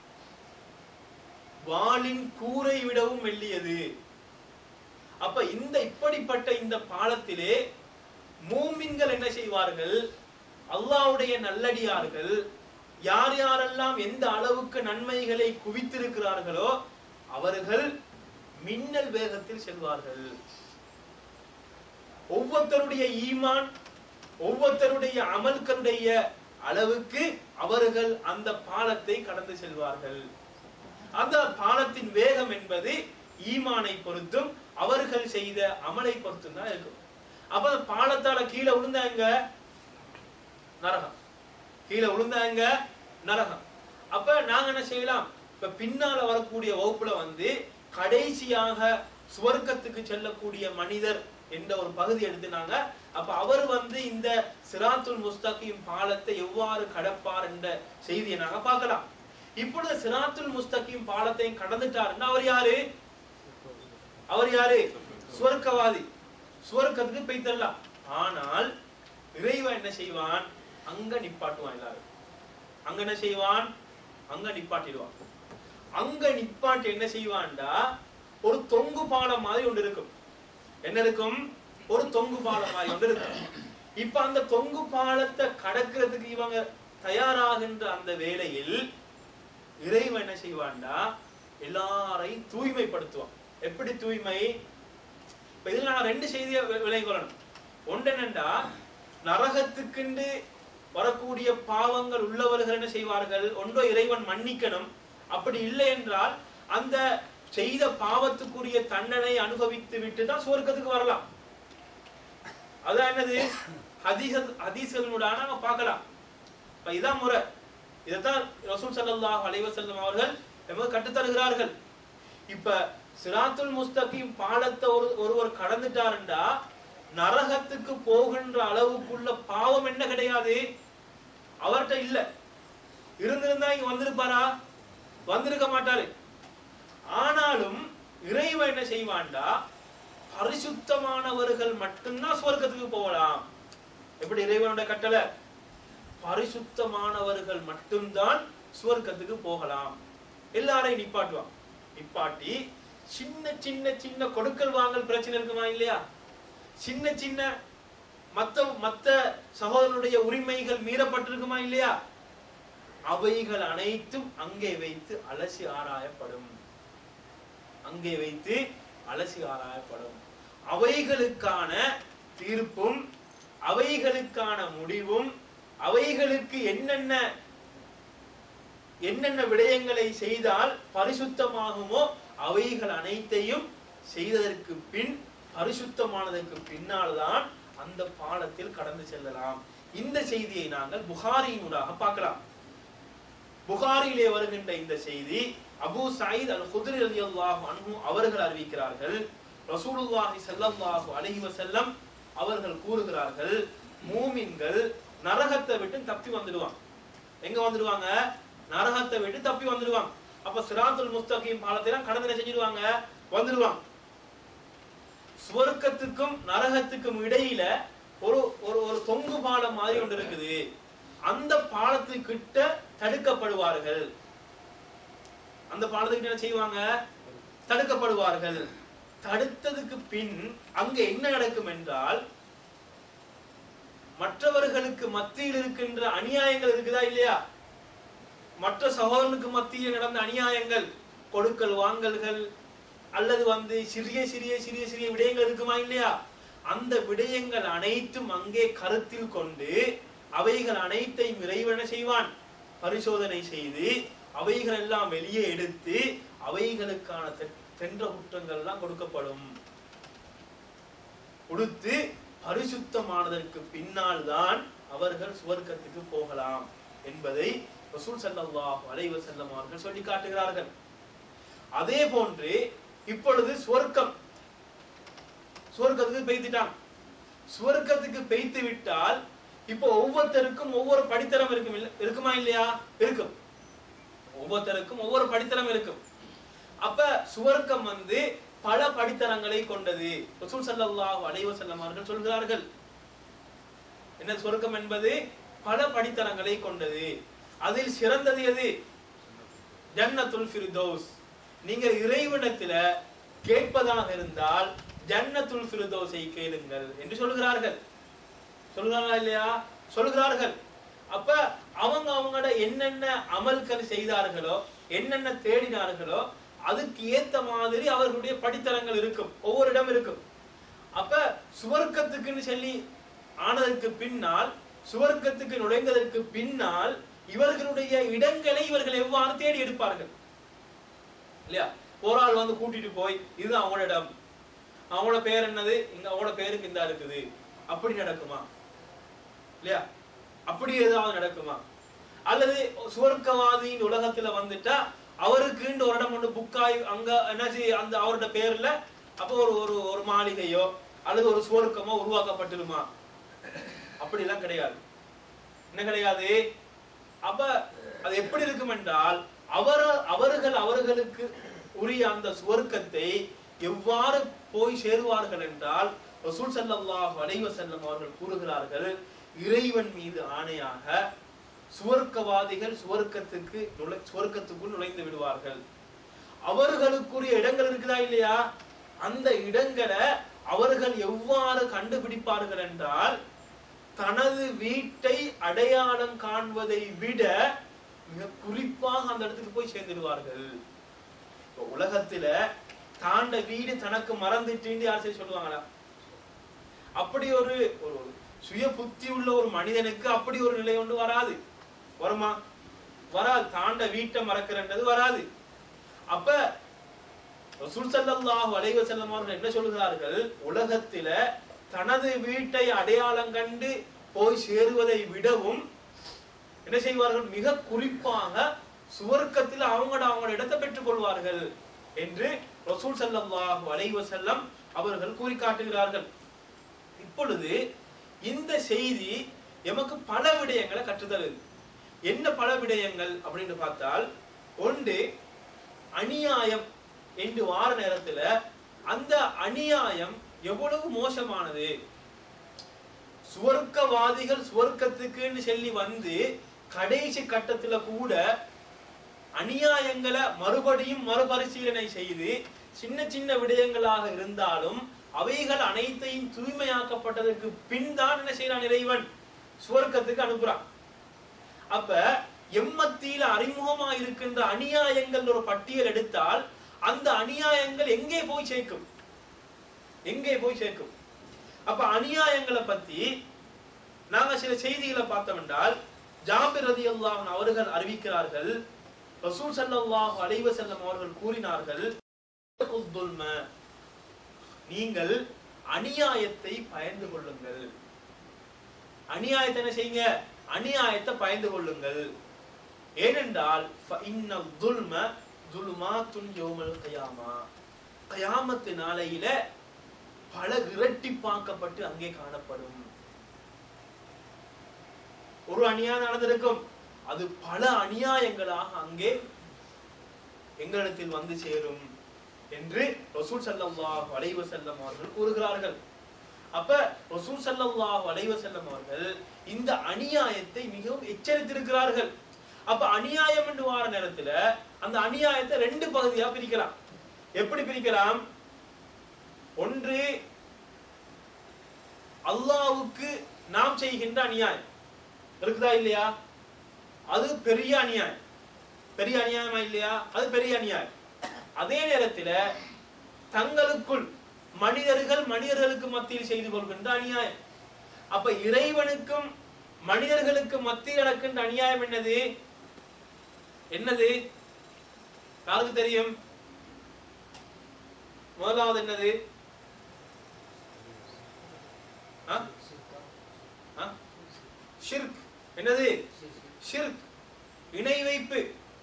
வாளின் கூரை விடவும் மெல்லியது அப்ப இந்த இப்படிப்பட்ட இந்த பாலத்திலே மூமின்கள் என்ன செய்வார்கள் அல்லாஹ்வுடைய நல்லடியார்கள் யார் யாரெல்லாம் எந்த அளவுக்கு நன்மைகளை குவித்திருக்கிறார்களோ அவர்கள் மின்னல் வேகத்தில் செல்வார்கள் ஒவ்வொருத்தருடைய ஈமான் ஒவ்வொருத்தருடைய அமல்களுடைய அளவுக்கு அவர்கள் அந்த பாலத்தை கடந்து செல்வார்கள் அந்த பாலத்தின் வேகம் என்பது ஈமானை பொறுத்தும் அவர்கள் செய்த அமலை பொறுத்தும் தான் இருக்கும் அப்ப அந்த பாலத்தால கீழே விழுந்தாங்க நரகம் கீழே விழுந்தாங்க நரகம் அப்ப நாங்க என்ன செய்யலாம் இப்ப பின்னால வரக்கூடிய வகுப்புல வந்து கடைசியாக சுவர்க்கத்துக்கு செல்லக்கூடிய மனிதர் என்ற ஒரு பகுதி எடுத்துனாங்க அப்ப அவர் வந்து இந்த சிராத்துல் முஸ்தகீம் பாலத்தை எவ்வாறு கடப்பார் என்ற செய்தியை நாங்க பார்க்கலாம் இப்பொழுது சிராத்துல் முஸ்தகீம் பாலத்தை கடந்துட்டாருன்னா அவர் யாரு அவர் யாரு சுவர்க்கவாதி சுவர்க்கத்துக்கு போய்த்தரலாம் ஆனால் இறைவன் என்ன செய்வான் அங்க நிப்பாட்டுவான் எல்லாரும் அங்க என்ன செய்வான் அங்க நிப்பாட்டிடுவான் அங்க நிப்பாட்டி என்ன செய்வான்டா ஒரு தொங்கு பாலம் மாதிரி ஒன்று இருக்கும் என்ன இருக்கும் ஒரு தொங்கு பாலம் மாதிரி ஒன்று இருக்கும் இப்ப அந்த தொங்கு பாலத்தை கடக்கிறதுக்கு இவங்க தயாராகின்ற அந்த வேளையில் இறைவன் என்ன செய்வான்டா எல்லாரையும் தூய்மைப்படுத்துவான் எப்படி தூய்மை இப்ப இதுல நான் ரெண்டு செய்தியை வி- விளங்கிக் கொள்ளணும் ஒன்று என்னண்டா நரகத்துக்குண்டு வரக்கூடிய பாவங்கள் உள்ளவர்கள் என்ன செய்வார்கள் ஒன்றோ இறைவன் மன்னிக்கணும் அப்படி இல்லை என்றால் அந்த செய்த பாவத்துக்குரிய தண்டனை அனுபவித்து விட்டு தான் சுவர்க்கத்துக்கு வரலாம் அதான் என்னது ஹதீஸ் ஹதீஸ்களினூடாக நாம பார்க்கலாம் இப்ப இதான் முறை இதைத்தான் ரசூல் ஸல்லல்லாஹு அலைஹி வஸல்லம் அவர்கள் நமக்கு கற்றுத் தருகிறார்கள் இப்ப சிராத்துல் முஸ்தகீம் பாலத்தை ஒரு ஒருவர் கடந்துட்டாருண்டா நரகத்துக்கு போகின்ற அளவுக்குள்ள பாவம் என்ன கிடையாது அவர்கிட்ட இல்ல இருந்திருந்தா இங்க வந்திருப்பாரா வந்திருக்க மாட்டாரு ஆனாலும் இறைவன் என்ன செய்வான்டா பரிசுத்தமானவர்கள் மட்டும்தான் சுவர்க்கத்துக்கு போகலாம் எப்படி இறைவனுடைய கட்டளை பரிசுத்தமானவர்கள் மட்டும்தான் சுவர்க்கத்துக்கு போகலாம் எல்லாரையும் நிப்பாட்டுவான் நிப்பாட்டி சின்ன சின்ன சின்ன கொடுக்கல் வாங்கல் பிரச்சனை இருக்குமா இல்லையா சின்ன சின்ன மத்த மத்த சகோதரனுடைய உரிமைகள் மீறப்பட்டிருக்குமா இல்லையா அவைகள் அனைத்தும் அங்கே வைத்து அலசி ஆராயப்படும் அங்கே வைத்து அலசி ஆராயப்படும் அவைகளுக்கான தீர்ப்பும் அவைகளுக்கான முடிவும் அவைகளுக்கு என்னென்ன என்னென்ன விடயங்களை செய்தால் பரிசுத்தமாகுமோ அவைகள் அனைத்தையும் செய்ததற்கு பின் பரிசுத்தமானதற்கு பின்னால் தான் அந்த பாலத்தில் கடந்து செல்லலாம் இந்த செய்தியை நாங்கள் புகாரியினூடாக பார்க்கலாம் புகாரிலே வருகின்ற இந்த செய்தி அபூ சயீத் அல் குத்ரி ரலியல்லாஹு அன்ஹு அவர்கள் அறிவிக்கிறார்கள் ரசூலுல்லாஹி ஸல்லல்லாஹு அலைஹி வஸல்லம் அவர்கள் கூறுகிறார்கள் மூமின்கள் நரகத்தை விட்டு தப்பி வந்துடுவாங்க எங்க வந்துடுவாங்க நரகத்தை விட்டு தப்பி வந்துடுவாங்க அப்ப சிராத்துல் முஸ்தகீம் பாலத்தை எல்லாம் கடந்து என்ன செஞ்சிடுவாங்க வந்துடுவாங்க சுவர்க்கத்துக்கும் நரகத்துக்கும் இடையில ஒரு ஒரு ஒரு தொங்கு பாலம் மாதிரி ஒன்று இருக்குது அந்த பாலத்துக்கிட்ட தடுக்கப்படுவார்கள் அந்த பாலத்துக்கிட்ட என்ன செய்வாங்க தடுக்கப்படுவார்கள் தடுத்ததுக்கு பின் அங்க என்ன நடக்கும் என்றால் மற்றவர்களுக்கு மத்தியில் இருக்கின்ற அநியாயங்கள் இருக்குதா இல்லையா மற்ற சகோதரனுக்கு மத்தியில் நடந்த அநியாயங்கள் கொடுக்கல் வாங்கல்கள் அல்லது வந்து சிறிய சிறிய சிறிய சிறிய விடயங்கள் இருக்குமா இல்லையா அந்த விடயங்கள் அனைத்தும் அங்கே கருத்தில் கொண்டு அவைகள் அனைத்தையும் இறைவன செய்வான் பரிசோதனை செய்து அவைகள் எல்லாம் வெளியே எடுத்து அவைகளுக்கான தெ- தென்ற குற்றங்கள் எல்லாம் கொடுக்கப்படும் கொடுத்து பரிசுத்தமானதற்கு பின்னால் தான் அவர்கள் சுவர்க்கத்துக்கு போகலாம் என்பதை ரசூல் ஸல்லல்லாஹு அலைஹி வஸல்லம் அவர்கள் சொல்லி காட்டுகிறார்கள் அதே போன்று இப்பொழுது சுவர்க்கம் சுவர்க்கத்துக்கு பெய்துட்டான் சுவர்க்கத்துக்கு பெய்த்து விட்டால் இப்போ ஒவ்வொருத்தருக்கும் ஒவ்வொரு படித்தரம் இருக்கும் இல்ல- இருக்குமா இல்லையா இருக்கும் ஒவ்வொருத்தருக்கும் ஒவ்வொரு படித்தரம் இருக்கும் அப்ப சுவர்க்கம் வந்து பல படித்தரங்களை கொண்டது ரசூல் ஸல்லல்லாஹு அலைஹி வஸல்லம் அவர்கள் சொல்கிறார்கள் என்ன சுவர்க்கம் என்பது பல படித்தரங்களை கொண்டது அதில் சிறந்தது எது ஜன்னத்துல் ஃபிர்தௌஸ் நீங்க இறைவனத்துல கேட்பதாக இருந்தால் ஜன்னத்துல் ஃபிர்தௌஸை கேளுங்கள் என்று சொல்கிறார்கள் சொல்கிறார்களா இல்லையா சொல்கிறார்கள் அப்ப அவங்க அவங்களோட என்னென்ன அமல்கள் செய்தார்களோ என்னென்ன தேடினார்களோ அதுக்கு ஏத்த மாதிரி அவர்களுடைய படித்தரங்கள் இருக்கும் ஒவ்வொரு இடம் இருக்கும் அப்ப சுவர்க்கத்துக்குன்னு சொல்லி ஆனதற்கு பின்னால் சுவர்க்கத்துக்கு நுழைந்ததற்கு பின்னால் இவர்களுடைய இடங்களை இவர்கள் எவ்வாறு தேடி எடுப்பார்கள் இல்லையா ஒரு ஆள் வந்து கூட்டிட்டு போய் இது அவங்களோட இடம் அவங்களோட பேர் என்னது இங்க அவங்களோட பேருக்கு இந்த இருக்குது அப்படி நடக்குமா இல்லையா அப்படி ஏதாவது நடக்குமா அல்லது சுவர்க்கவாதியின் உலகத்துல வந்துட்டா அவருக்குன்னு ஒரு இடம் ஒன்று புக்காய் அங்க என்னாச்சு அந்த அவரோட பேர்ல அப்போ ஒரு ஒரு ஒரு மாளிகையோ அல்லது ஒரு சுவர்க்கமோ உருவாக்கப்பட்டிருமா அப்படிலாம் கிடையாது என்ன கிடையாது அப்ப அது எப்படி இருக்கும் என்றால் அவர் அவர்கள் அவர்களுக்கு உரிய அந்த சுவர்க்கத்தை எவ்வாறு போய் சேருவார்கள் என்றால் ரசூல் ஸல்லல்லாஹு அலைஹி வஸல்லம் அவர்கள் கூறுகிறார்கள் இறைவன் மீது ஆணையாக சுவர்க்கவாதிகள் சுவர்க்கத்துக்கு நுழை சுவர்க்கத்துக்குள் நுழைந்து விடுவார்கள் அவர்களுக்குரிய இடங்கள் இருக்குதா இல்லையா அந்த இடங்களை அவர்கள் எவ்வாறு கண்டுபிடிப்பார்கள் என்றால் தனது வீட்டை அடையாளம் காண்பதை விட மிக குறிப்பாக அந்த இடத்துக்கு போய் சேர்ந்துடுவார்கள் இப்ப உலகத்துல தாண்ட வீடு தனக்கு மறந்துட்டு யார் சரி சொல்லுவாங்களா அப்படி ஒரு ஒரு சுய புத்தி உள்ள ஒரு மனிதனுக்கு அப்படி ஒரு நிலை ஒன்று வராது வருமா வராது தாண்ட வீட்டை மறக்கிறன்றது வராது அப்ப ரசூல் ஸல்லல்லாஹு அலைஹி வஸல்லம் அவர்கள் என்ன சொல்கிறார்கள் உலகத்தில தனது வீட்டை அடையாளம் கண்டு போய் சேருவதை விடவும் என்ன செய்வார்கள் மிக குறிப்பாக சுவர்க்கத்தில் அவங்களோட அவங்களோட இடத்தை பெற்றுக் கொள்வார்கள் என்று ரசூல் ஸல்லல்லாஹு அலைஹி வஸல்லம் அவர்கள் கூறி காட்டுகிறார்கள் இப்பொழுது இந்த செய்தி எமக்கு பல விடயங்களை கற்றுத்தருது என்ன பல விடயங்கள் அப்படின்னு பார்த்தால் ஒன்று அநியாயம் என்று வார நேரத்துல அந்த அநியாயம் எவ்வளவு மோசமானது சுவர்க்கவாதிகள் சுவர்க்கத்துக்குன்னு சொல்லி வந்து கடைசி கட்டத்துல கூட அநியாயங்களை மறுபடியும் மறுபரிசீலனை செய்து சின்ன சின்ன விடயங்களாக இருந்தாலும் அவைகள் அனைத்தையும் தூய்மையாக்கப்பட்டதற்கு பின் தான் என்ன செய்யறான் இறைவன் சுவர்க்கத்துக்கு அனுப்புறான் அப்ப எம்மத்தியில அறிமுகமா இருக்கின்ற அநியாயங்கள் ஒரு பட்டியல் எடுத்தால் அந்த அநியாயங்கள் எங்கே போய் சேர்க்கும் எங்கே போய் சேர்க்கும் அப்ப அநியாயங்களை பத்தி நாங்க சில செய்திகளை பார்த்தோம் என்றால் ஜாபிர் ரலியல்லாஹு அன்ஹு அவர்கள் அறிவிக்கிறார்கள் ரசூல் ஸல்லல்லாஹு அலைஹி வஸல்லம் அவர்கள் கூறினார்கள் துல்ம நீங்கள் அநியாயத்தை பயந்து கொள்ளுங்கள் அநியாயத்தை என்ன செய்யுங்க அநியாயத்தை பயந்து கொள்ளுங்கள் ஏனென்றால் فإن الظلم ظلمات يوم القيامة கயாமத்து நாளையில பல இரட்டிப்பாக்கப்பட்டு அங்கே காணப்படும் ஒரு அநியாயம் நடந்திருக்கும் அது பல அநியாயங்களாக அங்கே எங்களிடத்தில் வந்து சேரும் என்று ரசூல் ஸல்லல்லாஹு அலைஹி வஸல்லம் அவர்கள் கூறுகிறார்கள் அப்ப ரசூல் ஸல்லல்லாஹு அலைஹி வஸல்லம் அவர்கள் இந்த அநியாயத்தை மிகவும் எச்சரித்திருக்கிறார்கள் அப்ப அநியாயம் என்று வார நேரத்துல அந்த அநியாயத்தை ரெண்டு பகுதியா பிரிக்கலாம் எப்படி பிரிக்கலாம் ஒன்று அல்லாஹ்வுக்கு நாம் செய்கின்ற அநியாயம் இருக்குதா இல்லையா அது பெரிய அநியாயம் பெரிய அநியாயமா இல்லையா அது பெரிய அநியாயம் அதே நேரத்துல தங்களுக்குள் மனிதர்கள் மனிதர்களுக்கு மத்தியில் செய்து கொள்கின்ற அநியாயம் அப்ப இறைவனுக்கும் மனிதர்களுக்கு மத்தியில் நடக்கின்ற அநியாயம் என்னது என்னது யாருக்கு தெரியும் முதலாவது என்னது ஆ? ஆ? ஷிர்க் என்னது ஷிர்க் இணை வைப்பு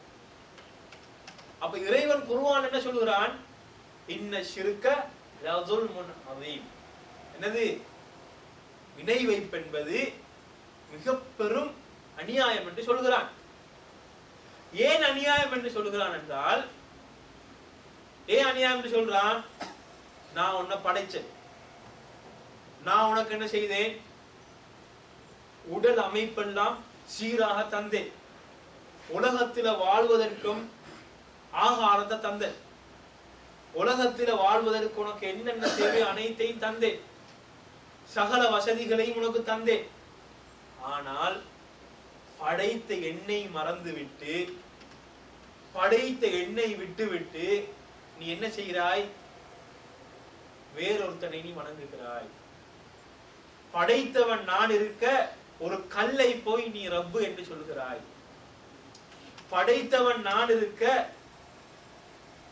அப்ப இறைவன் குர்ஆன் என்ன சொல்கிறான் இன்ன ஷிர்க லஸுல்முன் அதீம் என்னது இணை வைப்பு என்பது மிக பெரும் அநியாயம் என்று சொல்கிறான் ஏன் அநியாயம் என்று சொல்கிறான் என்றால் ஏன் அநியாயம் என்று சொல்றான் நான் உன்னை படைச்சேன் நான் உனக்கு என்ன செய்தேன் உடல் அமைப்பெல்லாம் சீராக தந்தேன் உலகத்தில வாழ்வதற்கும் ஆகாரத்தை தந்தேன் உலகத்தில வாழ்வதற்கு உனக்கு என்னென்ன தேவை அனைத்தையும் தந்தேன் சகல வசதிகளையும் உனக்கு தந்தேன் ஆனால் படைத்த எண்ணெய் மறந்துவிட்டு படைத்த எண்ணெய் விட்டுவிட்டு நீ என்ன செய்கிறாய் வேறொருத்தனை நீ வணங்குகிறாய் படைத்தவன் நான் இருக்க ஒரு கல்லை போய் நீ ரப்பு என்று சொல்கிறாய் படைத்தவன் நான் இருக்க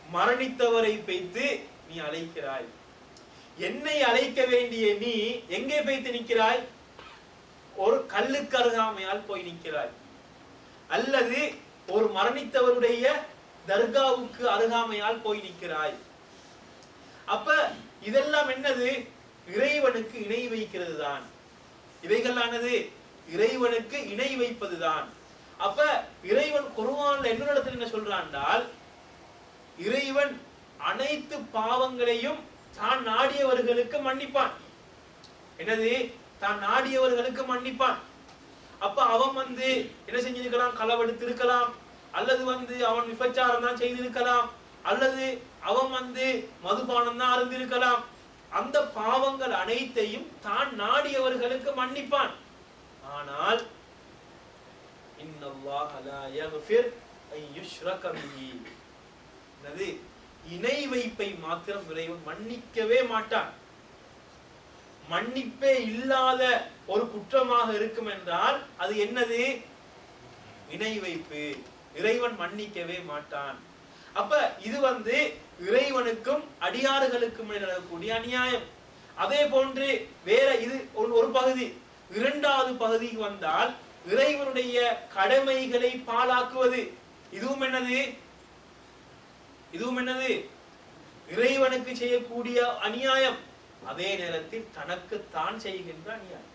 மரணித்தவரை வைத்து நீ அழைக்கிறாய் என்னை அழைக்க வேண்டிய நீ எங்கே வைத்து நிற்கிறாய் ஒரு கல்லுக்கு அருகாமையால் போய் நிற்கிறாய் அல்லது ஒரு மரணித்தவருடைய தர்காவுக்கு அருகாமையால் போய் நிற்கிறாய் அப்ப இதெல்லாம் என்னது இறைவனுக்கு இணை வைக்கிறது தான் இவைகளானது இறைவனுக்கு இணை வைப்பதுதான் அப்ப இறைவன் குருவான்ல என்ன இடத்துல என்ன சொல்றான்டால் இறைவன் அனைத்து பாவங்களையும் தான் நாடியவர்களுக்கு மன்னிப்பான் என்னது தான் நாடியவர்களுக்கு மன்னிப்பான் அப்ப அவன் வந்து என்ன செஞ்சிருக்கலாம் களவெடுத்து இருக்கலாம் அல்லது வந்து அவன் விபச்சாரம் தான் செய்திருக்கலாம் அல்லது அவன் வந்து மதுபானம் தான் அருந்திருக்கலாம் அந்த பாவங்கள் அனைத்தையும் தான் நாடியவர்களுக்கு மன்னிப்பான் ஆனால் இன்னல்லாஹ லா யக்ஃபிர் அன் யுஷ்ரக பிஹி என்னது இணை வைப்பை மாத்திரம் இறைவன் மன்னிக்கவே மாட்டான் மன்னிப்பே இல்லாத ஒரு குற்றமாக இருக்கும் என்றால் அது என்னது இணை வைப்பு இறைவன் மன்னிக்கவே மாட்டான் அப்ப இது வந்து இறைவனுக்கும் அடியாறுகளுக்கும் இடையில நடக்கக்கூடிய அநியாயம் அதே போன்று வேற இது ஒரு ஒரு பகுதி இரண்டாவது பகுதிக்கு வந்தால் இறைவனுடைய கடமைகளை பாழாக்குவது இதுவும் என்னது இதுவும் என்னது இறைவனுக்கு செய்யக்கூடிய அநியாயம் அதே நேரத்தில் தனக்குத்தான் செய்கின்ற அநியாயம்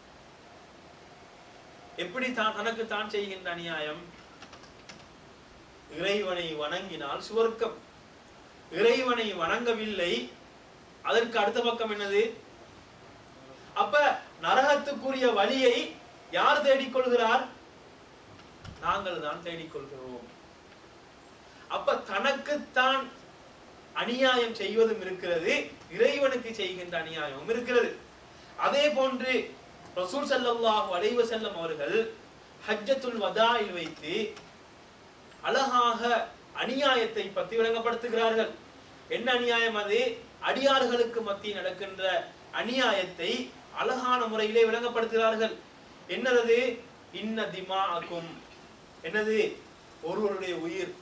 எப்படி தான் தனக்கு தான் செய்கின்ற அநியாயம் இறைவனை வணங்கினால் சுவர்க்கம் இறைவனை வணங்கவில்லை அதற்கு அடுத்த பக்கம் என்னது அப்ப நரகத்துக்குரிய வழியை யார் தேடிக்கொள்கிறார் நாங்கள் தான் தேடிக்கொள்கிறோம் அப்ப தனக்குத்தான் அநியாயம் செய்வதும் இருக்கிறது இறைவனுக்கு செய்கின்ற அநியாயமும் இருக்கிறது அதே போன்று ரசூல் ஸல்லல்லாஹு அலைஹி வஸல்லம் அவர்கள் ஹஜ்ஜத்துல் வதாயில் வைத்து அழகாக அநியாயத்தை பற்றி விளங்கப்படுத்துகிறார்கள் என்ன அநியாயம் அது அடியார்களுக்கு மத்தியில் நடக்கின்ற அநியாயத்தை அழகான முறையிலே விளங்கப்படுத்துகிறார்கள் என்னது இன்ன திமாக்கும் என்னது ஒருவருடைய உயிர்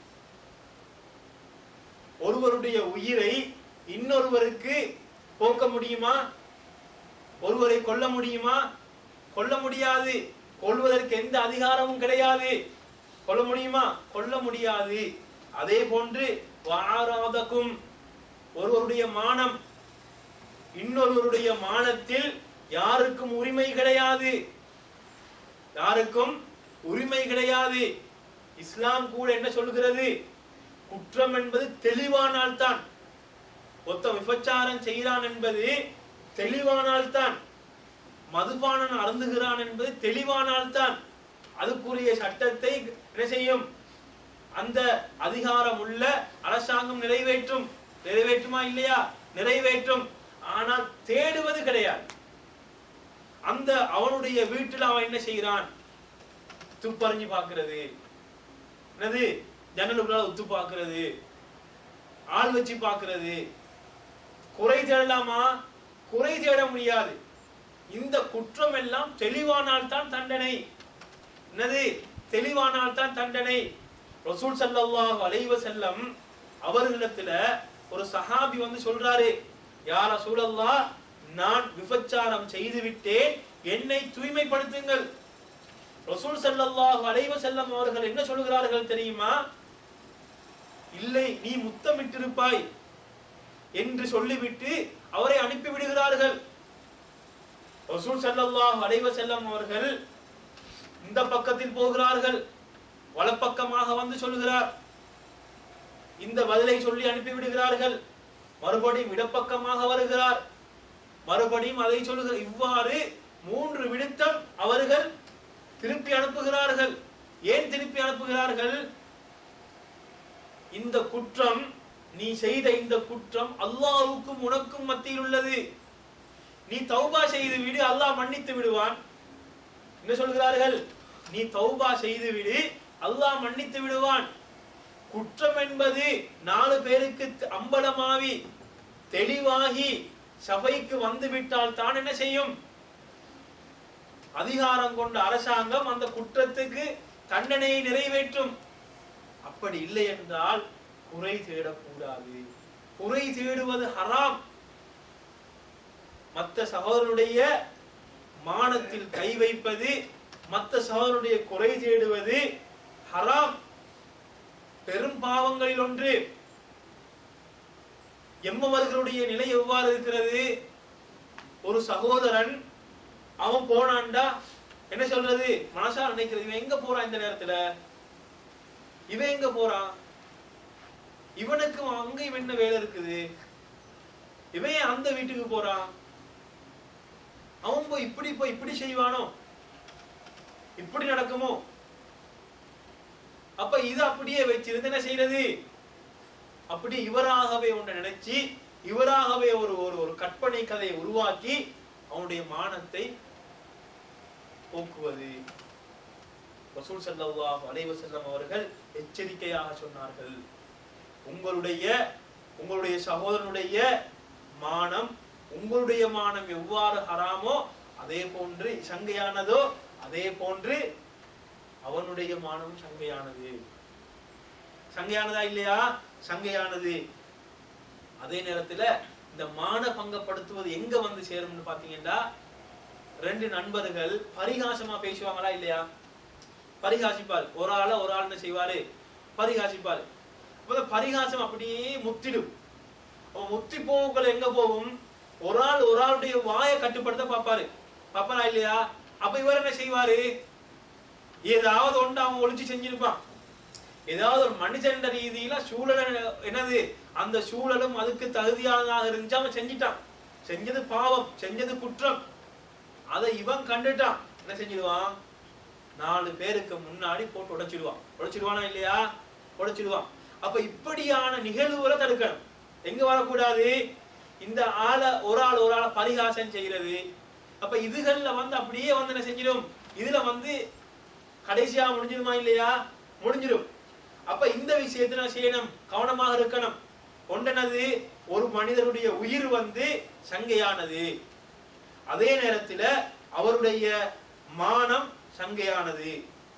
ஒருவருடைய உயிரை இன்னொருவருக்கு போக்க முடியுமா ஒருவரை கொல்ல முடியுமா கொல்ல முடியாது கொல்வதற்கு எந்த அதிகாரமும் கிடையாது கொல்ல முடியுமா கொல்ல முடியாது அதே போன்று வாராதக்கும் ஒருவருடைய மானம் இன்னொருவருடைய மானத்தில் யாருக்கும் உரிமை கிடையாது யாருக்கும் உரிமை கிடையாது இஸ்லாம் கூட என்ன சொல்லுகிறது குற்றம் என்பது தெளிவானால் தான் ஒத்த விபச்சாரம் செய்கிறான் என்பது தெளிவானால் தான் மதுபானம் அருந்துகிறான் என்பது தெளிவானால் தான் அதுக்குரிய சட்டத்தை என்ன செய்யும் அந்த அதிகாரம் உள்ள அரசாங்கம் நிறைவேற்றும் நிறைவேற்றுமா இல்லையா நிறைவேற்றும் ஆனால் தேடுவது கிடையாது அந்த அவனுடைய வீட்டில் அவன் என்ன செய்கிறான் துப்பறிஞ்சு பார்க்கிறது என்னது ஜன்னலுக்குள்ள உத்து பார்க்கிறது ஆள் வச்சு பார்க்கிறது குறை தேடலாமா குறை தேட முடியாது இந்த குற்றம் எல்லாம் தெளிவானால் தான் தண்டனை என்னது தெளிவானால் தான் தண்டனை ரசூல் ஸல்லல்லாஹு அலைஹி வஸல்லம் அவர்களிடத்துல ஒரு சஹாபி வந்து சொல்றாரு யா ரசூலல்லாஹ் நான் விபச்சாரம் செய்து விட்டேன் என்னை தூய்மைப்படுத்துங்கள் ரசூல் ஸல்லல்லாஹு அலைஹி வஸல்லம் அவர்கள் என்ன சொல்கிறார்கள் தெரியுமா இல்லை நீ முத்தமிட்டிருப்பாய் என்று சொல்லிவிட்டு அவரை அனுப்பி விடுகிறார்கள் ரசூல் ஸல்லல்லாஹு அலைஹி வஸல்லம் அவர்கள் இந்த பக்கத்தில் போகிறார்கள் வலப்பக்கமாக வந்து சொல்கிறார் இந்த பதிலை சொல்லி அனுப்பி விடுகிறார்கள் மறுபடியும் இடப்பக்கமாக வருகிறார் மறுபடியும் அதை சொல்லுகிறார் இவ்வாறு மூன்று விடுத்தம் அவர்கள் திருப்பி அனுப்புகிறார்கள் ஏன் திருப்பி அனுப்புகிறார்கள் இந்த குற்றம் நீ செய்த இந்த குற்றம் அல்லாஹ்வுக்கும் உனக்கும் மத்தியில் உள்ளது நீ தௌபா செய்து விடு அல்லாஹ் மன்னித்து விடுவான் என்ன சொல்கிறார்கள் நீ தௌபா செய்து விடு அல்லாஹ் மன்னித்து விடுவான் குற்றம் என்பது நாலு பேருக்கு த- அம்பலமாவி தெளிவாகி சபைக்கு வந்து விட்டால் தான் என்ன செய்யும் அதிகாரம் கொண்ட அரசாங்கம் அந்த குற்றத்துக்கு தண்டனையை நிறைவேற்றும் அப்படி இல்லை என்றால் குறை தேடக்கூடாது குறை தேடுவது ஹராம் மத்த சகோதரனுடைய மானத்தில் கை வைப்பது மத்த சகோதரனுடைய குறை தேடுவது ஹராம் பெரும் பாவங்களில் ஒன்று எம்மவர்களுடைய நிலை எவ்வாறு இருக்கிறது ஒரு சகோதரன் அவன் போனான்டா என்ன சொல்றது மனசா நினைக்கிறது இவன் எங்க போறான் இந்த நேரத்துல இவன் எங்க போறான் இவனுக்கு அங்க இவன் என்ன வேலை இருக்குது இவன் ஏன் அந்த வீட்டுக்கு போறான் அவன் போய் இப்படி போய் இப்படி செய்வானோ இப்படி நடக்குமோ அப்ப இது அப்படியே வச்சிருந்து என்ன செய்யறது அப்படி இவராகவே ஒன்றை நினைச்சு இவராகவே ஒரு ஒரு ஒரு கற்பனை கதையை உருவாக்கி அவனுடைய மானத்தை போக்குவது ரசூல் ஸல்லல்லாஹு அலைஹி வஸல்லம் அவர்கள் எச்சரிக்கையாக சொன்னார்கள் உங்களுடைய உங்களுடைய சகோதரனுடைய மானம் உங்களுடைய மானம் எவ்வாறு ஹராமோ அதே போன்று சங்கையானதோ அதே போன்று அவனுடைய மானம் சங்கையானது சங்கையானதா இல்லையா சங்கையானது அதே நேரத்துல இந்த மான பங்கப்படுத்துவது எங்க வந்து சேரும்னு பாத்தீங்கன்னா ரெண்டு நண்பர்கள் பரிகாசமா பேசுவாங்களா இல்லையா பரிகாசிப்பார் ஒரு ஆள ஒரு ஆள் என்ன செய்வாரு பரிகாசிப்பார் அப்ப அந்த பரிகாசம் அப்படியே முத்திடும் அப்ப முத்தி போக்குள்ள எங்க போகும் ஒரு ஆள் ஒரு ஆளுடைய வாயை கட்டுப்படுத்த பாப்பாரு பாப்பாரா இல்லையா அப்ப இவர் என்ன செய்வாரு ஏதாவது ஒன்று அவன் ஒளிச்சு செஞ்சிருப்பான் ஏதாவது ஒரு மனுஷன் ரீதியில சூழல என்னது அந்த சூழலும் அதுக்கு தகுதியானதாக இருந்துச்சு அவன் செஞ்சிட்டான் செஞ்சது பாவம் செஞ்சது குற்றம் அதை இவன் கண்டுட்டான் என்ன செஞ்சிடுவான் நாலு பேருக்கு முன்னாடி போட்டு உடைச்சிடுவான் உடைச்சிடுவானா இல்லையா உடைச்சிடுவான் அப்ப இப்படியான நிகழ்வுகளை தடுக்கணும் எங்க வரக்கூடாது இந்த ஆளை ஒரு ஆள் ஒரு ஆளை பரிகாசம் செய்யறது அப்ப இதுகள்ல வந்து அப்படியே வந்து என்ன செஞ்சிடும் இதுல வந்து கடைசியா முடிஞ்சிருமா இல்லையா முடிஞ்சிடும் அப்ப இந்த விஷயத்துல செய்யணும் கவனமாக இருக்கணும் ஒன்றனது ஒரு மனிதனுடைய உயிர் வந்து சங்கையானது அதே நேரத்துல அவருடைய மானம் சங்கையானது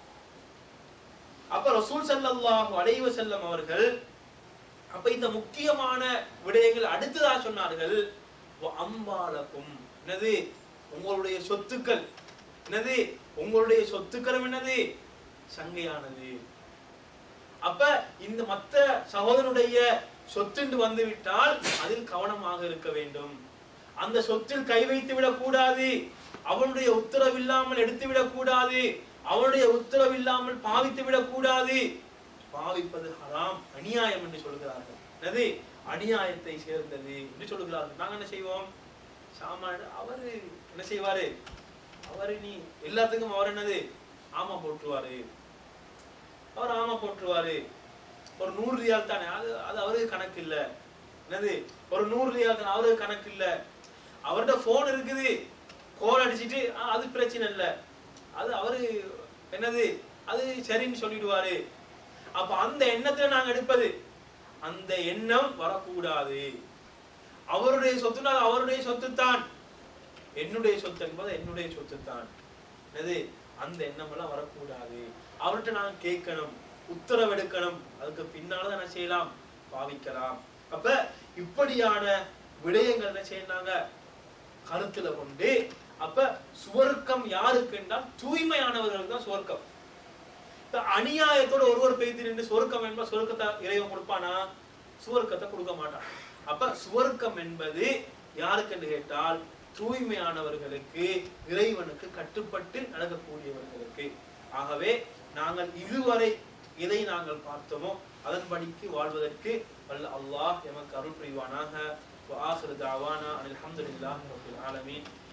அப்ப ரசூல் ஸல்லல்லாஹு அலைஹி வஸல்லம் அவர்கள் அப்ப இந்த முக்கியமான விடயங்கள் அடுத்ததா சொன்னார்கள் "வ அம்பாலக்கும் என்னது உங்களுடைய சொத்துக்கள் என்னது உங்களுடைய சொத்துக்களும் என்னது சங்கையானது அப்ப இந்த மத்த சகோதரனுடைய சொத்துண்டு வந்து விட்டால் அதில் கவனமாக இருக்க வேண்டும் அந்த சொத்தில் கை வைத்து விடக் கூடாது அவனுடைய உத்தரவு இல்லாமல் எடுத்து விடக் கூடாது அவனுடைய உத்தரவு இல்லாமல் பாவித்து விடக் கூடாது பாவிப்பது ஹராம் அநியாயம் என்று சொல்கிறார்கள் என்னது அநியாயத்தை சேர்ந்தது என்று சொல்லுகிறார்கள் நாங்க என்ன செய்வோம் சாமான் அவரு என்ன செய்வாரு அவரு நீ எல்லாத்துக்கும் அவர் என்னது ஆமா போட்டுருவாரு அவர் ஆமா போட்டுருவாரு ஒரு நூறு ரியால் தானே அது அது அவருக்கு கணக்கு இல்ல என்னது ஒரு நூறு ரியால் தானே அவருக்கு கணக்கு இல்ல அவர்கிட்ட போன் இருக்குது கோல் அடிச்சிட்டு "ஆ, அது பிரச்சனை இல்ல அது அவரு என்னது அது சரின்னு சொல்லிடுவாரு அப்ப அந்த எண்ணத்துல நாங்க எடுப்பது அந்த எண்ணம் வரக்கூடாது அவருடைய சொத்துனால் அவருடைய சொத்து தான் என்னுடைய சொத்து என்பது என்னுடைய சொத்து தான் என்னது அந்த எண்ணம் எல்லாம் வரக்கூடாது அவர்கிட்ட நான் கேட்கணும் உத்தரவெடுக்கணும் அதுக்கு பின்னால என்ன செய்யலாம் பாவிக்கலாம் அப்ப இப்படியான விடயங்கள் என்ன செய்யறாங்க கருத்துல கொண்டு அப்ப சுவர்க்கம் யாருக்கு என்றால் தூய்மையானவர்களுக்கு தான் சுவர்க்கம் இப்ப அநியாயத்தோட ஒருவர் பெய்து நின்று சுவர்க்கம் என்பா சுவர்க்கத்தை இறைவன் கொடுப்பானா சுவர்க்கத்தை கொடுக்க மாட்டான் அப்ப சுவர்க்கம் என்பது யாருக்கு என்று கேட்டால் தூய்மையானவர்களுக்கு இறைவனுக்கு கட்டுப்பட்டு நடக்கக்கூடியவர்களுக்கு ஆகவே நாங்கள் இதுவரை எதை நாங்கள் பார்த்தோமோ அதன்படிக்கு வாழ்வதற்கு வல்ல அல்லாஹ் எமக்கு அருள் புரிவானாக وآخر دعوانا أن الحمد لله رب العالمين